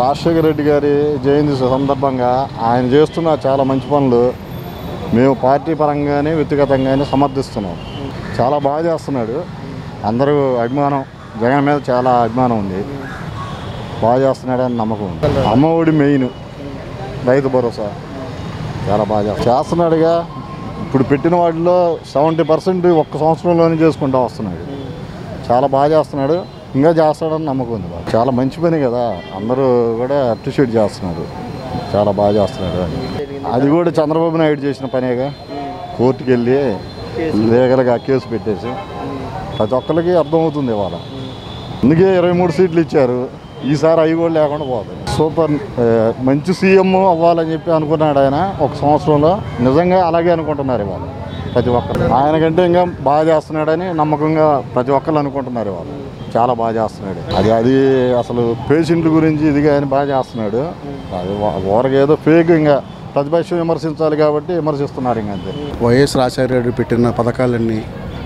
రాజశేఖర రెడ్డి గారి జయంతి సందర్భంగా ఆయన చేస్తున్న చాలా మంచి పనులు మేము పార్టీ పరంగానే వ్యక్తిగతంగానే సమర్థిస్తున్నాం చాలా బాగా చేస్తున్నాడు అందరూ అభిమానం జగన్ మీద చాలా అభిమానం ఉంది బాగా చేస్తున్నాడని నమ్మకం ఉంది అమ్మ ఒడి మెయిన్ రైతు భరోసా చాలా బాగా చేస్తున్నాడు. చేస్తున్నాడుగా ఇప్పుడు పెట్టిన వాటిలో సెవెంటీ పర్సెంట్ ఒక్క సంవత్సరంలోనే చేసుకుంటూ వస్తున్నాడు చాలా బాగా చేస్తున్నాడు ఇంకా చేస్తాడని నమ్మకం ఉంది బాగా. చాలా మంచి పని కదా అందరూ కూడా అప్రిషియేట్ చేస్తున్నారు చాలా బాగా చేస్తున్నాడు అని. అది కూడా చంద్రబాబు నాయుడు చేసిన పనేగా కోర్టుకి వెళ్ళి లీగల్గా కేసు పెట్టేసి ప్రతి ఒక్కరికి అర్థమవుతుంది ఇవాళ అందుకే ఇరవై మూడు సీట్లు ఇచ్చారు ఈసారి అవి కూడా లేకుండా పోతుంది సూపర్ ఆ, మంచి సీఎం అవ్వాలని చెప్పి అనుకున్నాడు ఆయన ఒక సంవత్సరంలో నిజంగా అలాగే అనుకుంటున్నారు ఇవాళ ప్రతి ఒక్కరు ఆయనకంటే ఇంకా బాగా చేస్తున్నాడని నమ్మకంగా ప్రతి ఒక్కరు అనుకుంటున్నారు ఇవాళ చాలా బాగా చేస్తున్నాడు అది అది అసలు పేషెంట్ల గురించి ఇది కానీ బాగా చేస్తున్నాడు అది ఊరకి ఏదో ఫేక్ ఇంకా ప్రతిపక్షం విమర్శించాలి కాబట్టి విమర్శిస్తున్నారు ఇంకా అంతే వైఎస్ రాజశేఖర రెడ్డి పెట్టిన పథకాలన్నీ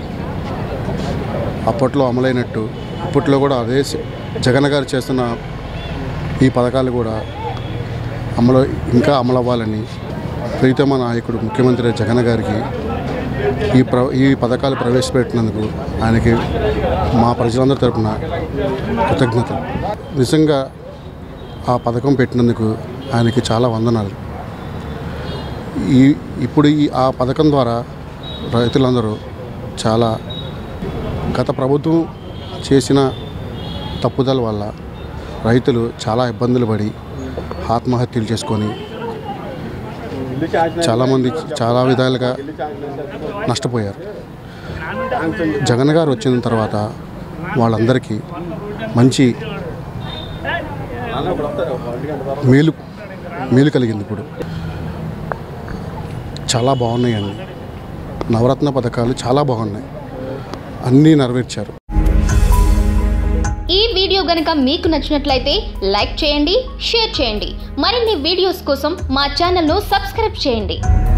అప్పట్లో అమలైనట్టు ఇప్పట్లో కూడా అదే స- జగన్ గారు చేస్తున్న ఈ పథకాలు కూడా అమలు ఇంకా అమలు అవ్వాలని ప్రీతమ నాయకుడు ముఖ్యమంత్రి జగన్ గారికి ఈ ప్ర ఈ పథకాలు ప్రవేశపెట్టినందుకు ఆయనకి మా ప్రజలందరి తరపున కృతజ్ఞత నిజంగా ఆ పథకం పెట్టినందుకు ఆయనకి చాలా వందనాలు ఈ ఇప్పుడు ఈ ఆ పథకం ద్వారా రైతులందరూ చాలా గత ప్రభుత్వం చేసిన తప్పుదల వల్ల రైతులు చాలా ఇబ్బందులు పడి ఆత్మహత్యలు చేసుకొని చాలామంది చాలా విధాలుగా నష్టపోయారు జగన్ గారు వచ్చిన తర్వాత వాళ్ళందరికీ మంచి మేలు మేలు కలిగింది ఇప్పుడు చాలా బాగున్నాయండి నవరత్న పథకాలు చాలా బాగున్నాయి అన్నీ నెరవేర్చారు ఈ వీడియో గనక మీకు నచ్చినట్లయితే లైక్ చేయండి షేర్ చేయండి మరిన్ని వీడియోస్ కోసం మా ఛానల్ను సబ్స్క్రైబ్ చేయండి